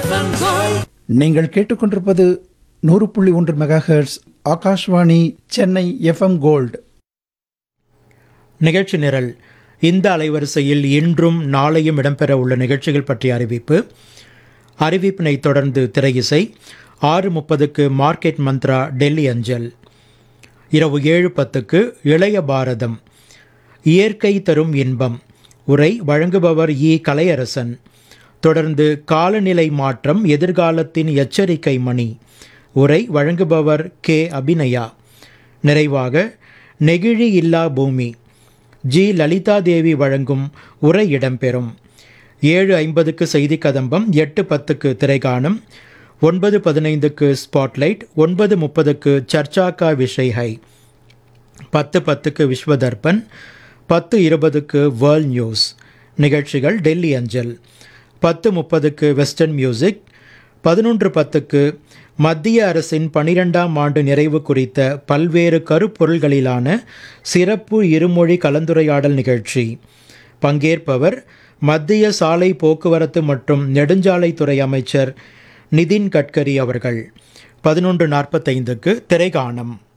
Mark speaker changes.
Speaker 1: FM Gold
Speaker 2: நீங்கள் கேட்டுக்கொண்டிருப்பது நூறு புள்ளி ஒன்று megahertz Akashvani Chennai FM gold
Speaker 3: நிகழ்ச்சி நிரல் இந்த அலைவரிசையில் இன்றும் நாளையும் இடம்பெற உள்ள நிகழ்ச்சிகள் பற்றிய அறிவிப்பு அறிவிப்பினை தொடர்ந்து திரையிசை ஆறு முப்பதுக்கு மார்க்கெட் மந்த்ரா டெல்லி அஞ்சல் இரவு ஏழு பத்துக்கு இளைய பாரதம் இயற்கை தரும் இன்பம் உரை வழங்குபவர் இ கலையரசன் தொடர்ந்து காலநிலை மாற்றம் எதிர்காலத்தின் எச்சரிக்கை மணி உரை வழங்குபவர் கே அபிநயா நிறைவாக நெகிழி இல்லா பூமி ஜி லலிதா தேவி வழங்கும் உரை இடம்பெறும் ஏழு ஐம்பதுக்கு செய்தி கதம்பம் எட்டு பத்துக்கு திரைகாணும் ஒன்பது பதினைந்துக்கு ஸ்பாட்லைட் ஒன்பது முப்பதுக்கு சர்ச்சாக்கா விஷய் ஹை பத்து பத்துக்கு விஸ்வதர்பன் பத்து இருபதுக்கு வேர்ல்ட் நியூஸ் நிகழ்ச்சிகள் டெல்லி அஞ்சல் பத்து முப்பதுக்கு வெஸ்டர்ன் மியூசிக் பதினொன்று பத்துக்கு மத்திய அரசின் பனிரெண்டாம் ஆண்டு நிறைவு குறித்த பல்வேறு கருப்பொருள்களிலான சிறப்பு இருமொழி கலந்துரையாடல் நிகழ்ச்சி பங்கேற்பவர் மத்திய சாலை போக்குவரத்து மற்றும் நெடுஞ்சாலைத்துறை அமைச்சர் நிதின் கட்கரி அவர்கள் பதினொன்று நாற்பத்தைந்துக்கு திரைகாணம்